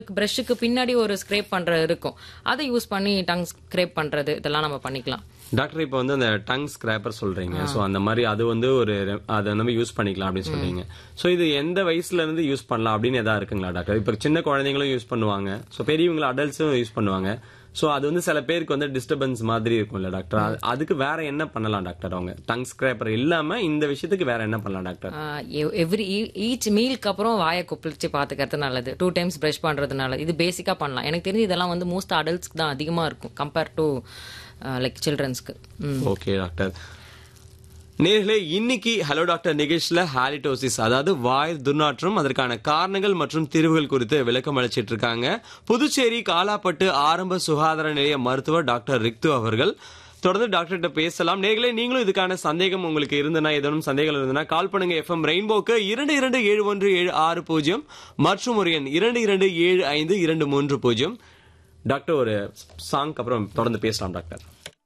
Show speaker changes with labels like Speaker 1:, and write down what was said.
Speaker 1: பிரஷ்ஷுக்கு பின்னாடி ஒரு ஸ்க்ரேப் பண்றது இருக்கும் அதை யூஸ் பண்ணி டங் ஸ்க்ரேப் பண்றது இதெல்லாம் நம்ம பண்ணிக்கலாம்
Speaker 2: டாக்டர் இப்போ வந்து அந்த டங் ஸ்கிராப்பர் சொல்றீங்க ஸோ அந்த மாதிரி அது வந்து ஒரு ரெ- அதை நம்ம யூஸ் பண்ணிக்கலாம் அப்படின்னு சொல்றீங்க ஸோ இது எந்த வயசுல இருந்து யூஸ் பண்ணலாம் அப்படின்னு எதா இருக்குங்களா டாக்டர் இப்போ சின்ன குழந்தைங்களும் யூஸ் பண்ணுவாங்க ஸோ பெரியவங்களும் அடல்ட்ஸும் யூஸ் பண்ணுவாங்க ஸோ அது வந்து சில பேருக்கு வந்து டிஸ்டர்பன்ஸ் மாதிரி இருக்கும்ல டாக்டர் அது- அதுக்கு வேற என்ன பண்ணலாம் டாக்டர் அவங்க டங் ஸ்கிராப்பர் இல்லாம இந்த விஷயத்துக்கு வேற என்ன பண்ணலாம் டாக்டர்
Speaker 1: எவ்ரி ஈச் மீலுக்கு அப்புறம் வாயை கொப்பளிச்சு பாத்துக்கிறது நல்லது டூ டைம்ஸ் பிரஷ் பண்றது நல்லது இது பேசிக்கா பண்ணலாம் எனக்கு தெரிஞ்சு இதெல்லாம் வந்து மோஸ்ட் அடல்ட்ஸ்க்கு தான் அதிகமா இருக்கும் கம்பேர் டு லைக் சில்ட்ரன்ஸ்க்கு
Speaker 2: ஓகே டாக்டர் நேர்களே இன்னைக்கு ஹலோ டாக்டர் நிகழ்ச்சியில ஹாலிடோசிஸ் அதாவது வாய் துர்நாற்றம் அதற்கான காரணங்கள் மற்றும் தீர்வுகள் குறித்து விளக்கம் அளிச்சிட்டு இருக்காங்க புதுச்சேரி காலாப்பட்டு ஆரம்ப சுகாதார நிலைய மருத்துவர் டாக்டர் ரிக்து அவர்கள் தொடர்ந்து டாக்டர்கிட்ட பேசலாம் நேர்களே நீங்களும் இதுக்கான சந்தேகம் உங்களுக்கு இருந்தனா ஏதேனும் சந்தேகம் இருந்தனா கால் பண்ணுங்க எஃப்எம் ரெயின்போக்கு இரண்டு இரண்டு ஏழு ஒன்று ஏழு ஆறு பூஜ்ஜியம் மற்றும் ஒரு எண் இரண்டு இரண்டு ஏழு ஐந்து இரண்டு மூன்று பூஜ்ஜியம் டாக்டர் ஒரு சாங் அப்புறம் தொடர்ந்து பேசலாம் டாக்டர்